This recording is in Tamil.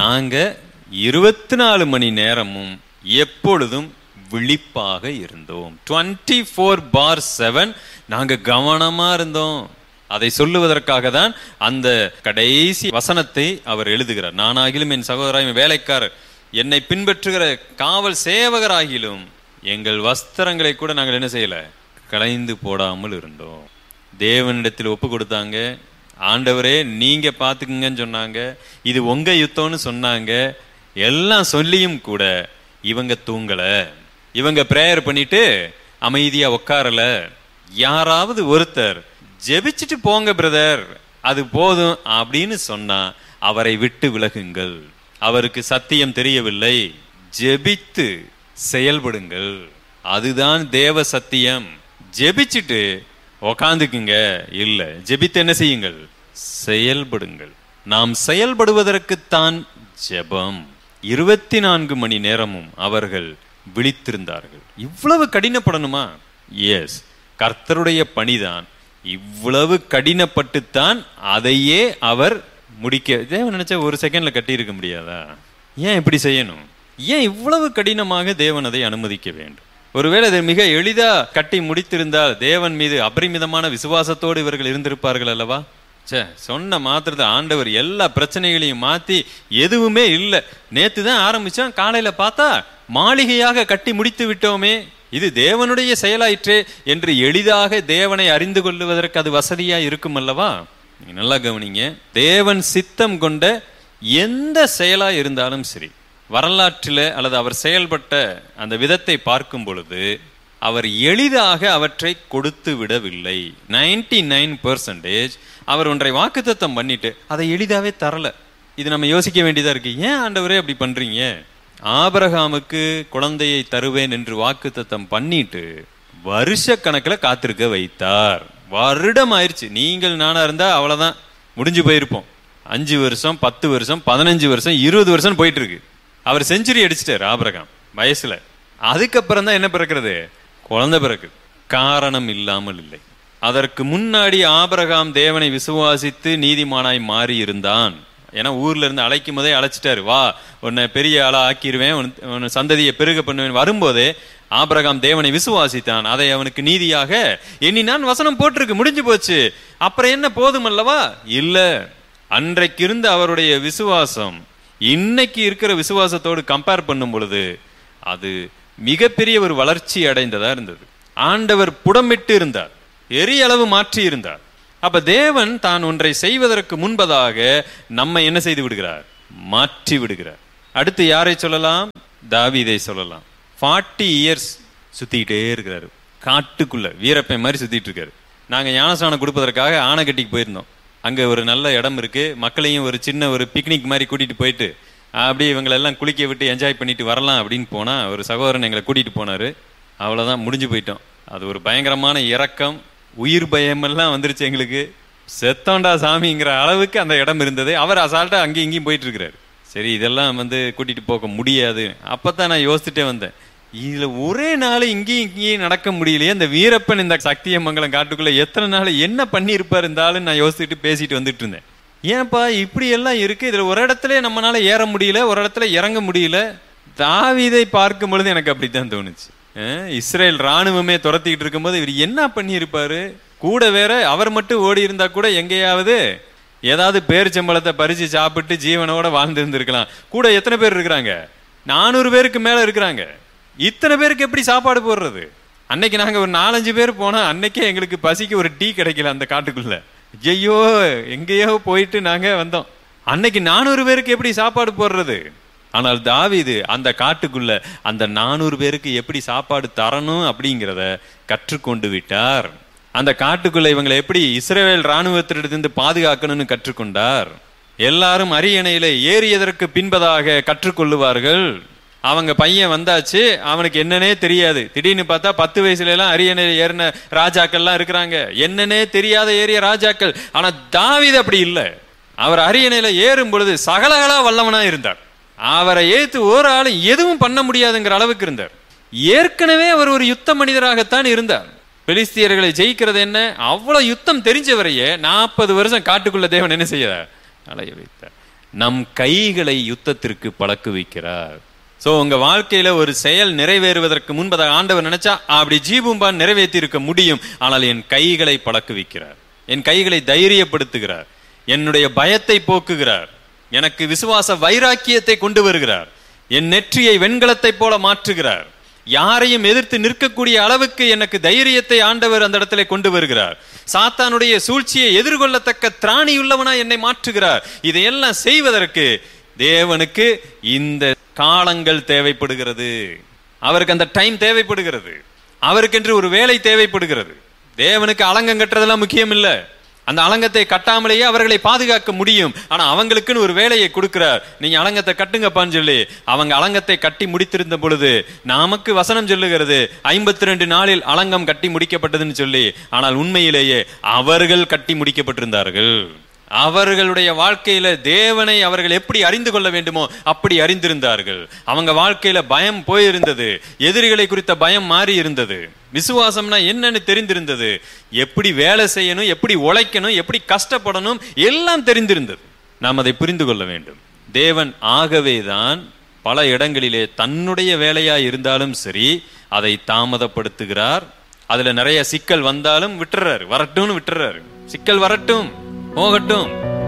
நாங்க இருபத்தி நாலு மணி நேரமும் எப்பொழுதும் விழிப்பாக இருந்தோம் டுவெண்ட்டி ஃபோர் பார் செவன் நாங்க கவனமா இருந்தோம் அதை சொல்லுவதற்காக தான் அந்த கடைசி வசனத்தை அவர் எழுதுகிறார் நானாகிலும் என் சகோதராயும் வேலைக்காரர் என்னை பின்பற்றுகிற காவல் சேவகராகிலும் எங்கள் வஸ்திரங்களை கூட நாங்கள் என்ன செய்யல களைந்து போடாமல் இருந்தோம் தேவனிடத்தில் ஒப்பு கொடுத்தாங்க ஆண்டவரே நீங்க பாத்துக்குங்கன்னு சொன்னாங்க இது உங்க யுத்தம்னு சொன்னாங்க எல்லாம் சொல்லியும் கூட இவங்க தூங்கல இவங்க பிரேயர் பண்ணிட்டு அமைதியா உட்காரல யாராவது ஒருத்தர் ஜெபிச்சுட்டு போங்க பிரதர் அது போதும் அப்படின்னு சொன்னா அவரை விட்டு விலகுங்கள் அவருக்கு சத்தியம் தெரியவில்லை ஜெபித்து செயல்படுங்கள் அதுதான் தேவ சத்தியம் ஜெபிச்சுட்டு உக்காந்துக்குங்க இல்ல ஜெபித்து என்ன செய்யுங்கள் செயல்படுங்கள் நாம் செயல்படுவதற்குத்தான் ஜெபம் இருபத்தி நான்கு மணி நேரமும் அவர்கள் விழித்திருந்தார்கள் இவ்வளவு கடினப்படணுமா எஸ் கர்த்தருடைய பணிதான் இவ்வளவு கடினப்பட்டுத்தான் அதையே அவர் முடிக்க தேவன் நினைச்சா ஒரு செகண்ட்ல கட்டி இருக்க முடியாதா ஏன் இப்படி செய்யணும் ஏன் இவ்வளவு கடினமாக தேவன் அதை அனுமதிக்க வேண்டும் ஒருவேளை அதை மிக எளிதா கட்டி முடித்திருந்தால் தேவன் மீது அபரிமிதமான விசுவாசத்தோடு இவர்கள் இருந்திருப்பார்கள் அல்லவா ச்சே சொன்ன மாத்திரத்தை ஆண்டவர் எல்லா பிரச்சனைகளையும் மாத்தி எதுவுமே இல்லை நேத்து தான் ஆரம்பிச்சான் காலையில பார்த்தா மாளிகையாக கட்டி முடித்து விட்டோமே இது தேவனுடைய செயலாயிற்றே என்று எளிதாக தேவனை அறிந்து கொள்ளுவதற்கு அது வசதியா இருக்கும் அல்லவா நீங்க நல்லா கவனிங்க தேவன் சித்தம் கொண்ட எந்த செயலா இருந்தாலும் சரி வரலாற்றில் அல்லது அவர் செயல்பட்ட அந்த விதத்தை பார்க்கும் பொழுது அவர் எளிதாக அவற்றை கொடுத்து விடவில்லை நைன்டி நைன் பர்சன்டேஜ் அவர் ஒன்றை வாக்குத்தத்தம் பண்ணிட்டு அதை எளிதாவே தரல இது நம்ம யோசிக்க வேண்டியதா இருக்கு ஏன் ஆண்டவரே அப்படி பண்றீங்க ஆபரகாமுக்கு குழந்தையை தருவேன் என்று வாக்குத்தத்தம் பண்ணிட்டு வருஷ கணக்கில் காத்திருக்க வைத்தார் வருடம் ஆயிடுச்சு நீங்கள் நானா இருந்தா அவ்வளவுதான் முடிஞ்சு போயிருப்போம் அஞ்சு வருஷம் பத்து வருஷம் பதினஞ்சு வருஷம் இருபது வருஷம் போயிட்டு இருக்கு அவர் செஞ்சுரி அடிச்சிட்டார் ஆபரகாம் வயசுல அதுக்கப்புறம் தான் என்ன பிறக்கிறது குழந்தை பிறக்குது காரணம் இல்லாமல் இல்லை அதற்கு முன்னாடி ஆபரகாம் தேவனை விசுவாசித்து நீதிமானாய் மாறி இருந்தான் ஏன்னா ஊர்ல இருந்து அழைக்கும் போதே அழைச்சிட்டாரு வா உன்னை பெரிய ஆளா ஆக்கிடுவேன் உன் உன் சந்ததியை பெருக பண்ணுவேன் வரும்போதே ஆபரகாம் தேவனை விசுவாசித்தான் அதை அவனுக்கு நீதியாக எண்ணினான் வசனம் போட்டிருக்கு முடிஞ்சு போச்சு அப்புறம் என்ன போதும் அல்லவா இல்ல அன்றைக்கு இருந்த அவருடைய விசுவாசம் இன்னைக்கு இருக்கிற விசுவாசத்தோடு கம்பேர் பண்ணும் பொழுது அது மிகப்பெரிய ஒரு வளர்ச்சி அடைந்ததா இருந்தது ஆண்டவர் புடமிட்டு இருந்தார் எரிய அளவு மாற்றி இருந்தார் அப்ப தேவன் தான் ஒன்றை செய்வதற்கு முன்பதாக நம்மை என்ன செய்து விடுகிறார் மாற்றி விடுகிறார் அடுத்து யாரை சொல்லலாம் தாவீதை சொல்லலாம் ஃபார்ட்டி இயர்ஸ் சுத்திக்கிட்டே இருக்கிறாரு காட்டுக்குள்ள வீரப்பன் மாதிரி சுத்திட்டு இருக்காரு நாங்க ஞானஸ்தானம் கொடுப்பதற்காக ஆனைக்கட்டிக்கு போயிருந்தோம் அங்க ஒரு நல்ல இடம் இருக்கு மக்களையும் ஒரு சின்ன ஒரு பிக்னிக் மாதிரி கூட்டிட்டு போயிட்டு அப்படியே இவங்களை எல்லாம் குளிக்க விட்டு என்ஜாய் பண்ணிட்டு வரலாம் அப்படின்னு போனா ஒரு சகோதரன் எங்களை கூட்டிட்டு போனாரு அவ்வளவுதான் முடிஞ்சு போயிட்டோம் அது ஒரு பயங்கரமான இரக்கம் உயிர் பயமெல்லாம் வந்துருச்சு எங்களுக்கு செத்தோண்டா சாமிங்கிற அளவுக்கு அந்த இடம் இருந்தது அவர் அசால்ட்டா அங்கேயும் இங்கேயும் போயிட்டு இருக்கிறாரு சரி இதெல்லாம் வந்து கூட்டிட்டு போக முடியாது அப்பதான் நான் யோசிச்சுட்டே வந்தேன் இதுல ஒரே நாள் இங்கேயும் இங்கேயும் நடக்க முடியலையே இந்த வீரப்பன் இந்த சக்தியமங்கலம் காட்டுக்குள்ள எத்தனை நாள் என்ன பண்ணியிருப்பார் இருந்தாலும் நான் யோசிச்சுட்டு பேசிட்டு வந்துட்டு இருந்தேன் ஏன்பா இப்படி எல்லாம் இருக்கு இதுல ஒரு இடத்துல நம்மளால ஏற முடியல ஒரு இடத்துல இறங்க முடியல தாவீதை பார்க்கும் பொழுது எனக்கு அப்படித்தான் தோணுச்சு அஹ் இஸ்ரேல் ராணுவமே துரத்திக்கிட்டு இருக்கும்போது இவர் என்ன பண்ணியிருப்பாரு கூட வேற அவர் மட்டும் ஓடி இருந்தா கூட எங்கேயாவது ஏதாவது பேரிச்சம்பழத்தை பறிச்சு சாப்பிட்டு ஜீவனோட வாழ்ந்து இருந்திருக்கலாம் கூட எத்தனை பேர் இருக்கிறாங்க நானூறு பேருக்கு மேல இருக்கிறாங்க இத்தனை பேருக்கு எப்படி சாப்பாடு போடுறது அன்னைக்கு நாங்க ஒரு நாலஞ்சு பேர் போனா அன்னைக்கே எங்களுக்கு பசிக்கு ஒரு டீ கிடைக்கல அந்த காட்டுக்குள்ள ஐயோ எங்கேயோ போயிட்டு நாங்க வந்தோம் அன்னைக்கு நானூறு பேருக்கு எப்படி சாப்பாடு போடுறது ஆனால் தாவீது அந்த காட்டுக்குள்ள அந்த நானூறு பேருக்கு எப்படி சாப்பாடு தரணும் அப்படிங்கிறத கற்றுக்கொண்டு விட்டார் அந்த காட்டுக்குள்ள இவங்களை எப்படி இஸ்ரேல் ராணுவத்திலிருந்து பாதுகாக்கணும்னு கற்றுக்கொண்டார் எல்லாரும் அரியணையில ஏறியதற்கு பின்பதாக கற்றுக்கொள்ளுவார்கள் அவங்க பையன் வந்தாச்சு அவனுக்கு என்னன்னே தெரியாது திடீர்னு பார்த்தா பத்து வயசுல எல்லாம் அரியணையில ஏறின ராஜாக்கள்லாம் இருக்கிறாங்க என்னன்னே தெரியாத ஏறிய ராஜாக்கள் ஆனா தாவீது அப்படி இல்லை அவர் அரியணையில ஏறும் பொழுது சகலகலா வல்லவனா இருந்தார் அவரை ஏத்து ஒரு ஆளும் எதுவும் பண்ண முடியாதுங்கிற அளவுக்கு இருந்தார் ஏற்கனவே அவர் ஒரு யுத்த மனிதராகத்தான் இருந்தார் பெலிஸ்தியர்களை ஜெயிக்கிறது என்ன அவ்வளவு யுத்தம் தெரிஞ்சவரையே நாற்பது வருஷம் காட்டுக்குள்ள தேவன் என்ன செய்ய அலைய வைத்தார் நம் கைகளை யுத்தத்திற்கு பழக்குவிக்கிறார் சோ உங்க வாழ்க்கையில ஒரு செயல் நிறைவேறுவதற்கு முன்பதாக ஆண்டவர் நினைச்சா அப்படி ஜீபும்பான் நிறைவேற்றி இருக்க முடியும் ஆனால் என் கைகளை பழக்குவிக்கிறார் என் கைகளை தைரியப்படுத்துகிறார் என்னுடைய பயத்தை போக்குகிறார் எனக்கு விசுவாச வைராக்கியத்தை கொண்டு வருகிறார் என் நெற்றியை வெண்கலத்தைப் போல மாற்றுகிறார் யாரையும் எதிர்த்து நிற்கக்கூடிய அளவுக்கு எனக்கு தைரியத்தை ஆண்டவர் அந்த இடத்துல கொண்டு வருகிறார் சாத்தானுடைய சூழ்ச்சியை எதிர்கொள்ளத்தக்க திராணியுள்ளவனா என்னை மாற்றுகிறார் இதையெல்லாம் செய்வதற்கு தேவனுக்கு இந்த காலங்கள் தேவைப்படுகிறது அவருக்கு அந்த டைம் தேவைப்படுகிறது அவருக்கென்று ஒரு வேலை தேவைப்படுகிறது தேவனுக்கு அலங்கம் கட்டுறதெல்லாம் முக்கியம் இல்ல அந்த அலங்கத்தை கட்டாமலேயே அவர்களை பாதுகாக்க முடியும் ஆனா அவங்களுக்குன்னு ஒரு வேலையை கொடுக்கிறார் நீங்க அலங்கத்தை கட்டுங்கப்பான்னு சொல்லி அவங்க அலங்கத்தை கட்டி முடித்திருந்த பொழுது நமக்கு வசனம் சொல்லுகிறது ஐம்பத்தி ரெண்டு நாளில் அலங்கம் கட்டி முடிக்கப்பட்டதுன்னு சொல்லி ஆனால் உண்மையிலேயே அவர்கள் கட்டி முடிக்கப்பட்டிருந்தார்கள் அவர்களுடைய வாழ்க்கையில தேவனை அவர்கள் எப்படி அறிந்து கொள்ள வேண்டுமோ அப்படி அறிந்திருந்தார்கள் அவங்க வாழ்க்கையில பயம் போயிருந்தது எதிரிகளை குறித்த பயம் மாறி இருந்தது விசுவாசம்னா என்னன்னு தெரிந்திருந்தது எப்படி வேலை செய்யணும் எப்படி உழைக்கணும் எப்படி கஷ்டப்படணும் எல்லாம் தெரிந்திருந்தது நாம் அதை புரிந்து கொள்ள வேண்டும் தேவன் ஆகவேதான் பல இடங்களிலே தன்னுடைய வேலையா இருந்தாலும் சரி அதை தாமதப்படுத்துகிறார் அதுல நிறைய சிக்கல் வந்தாலும் விட்டுறாரு வரட்டும்னு விட்டுறாரு சிக்கல் வரட்டும் போகட்டும்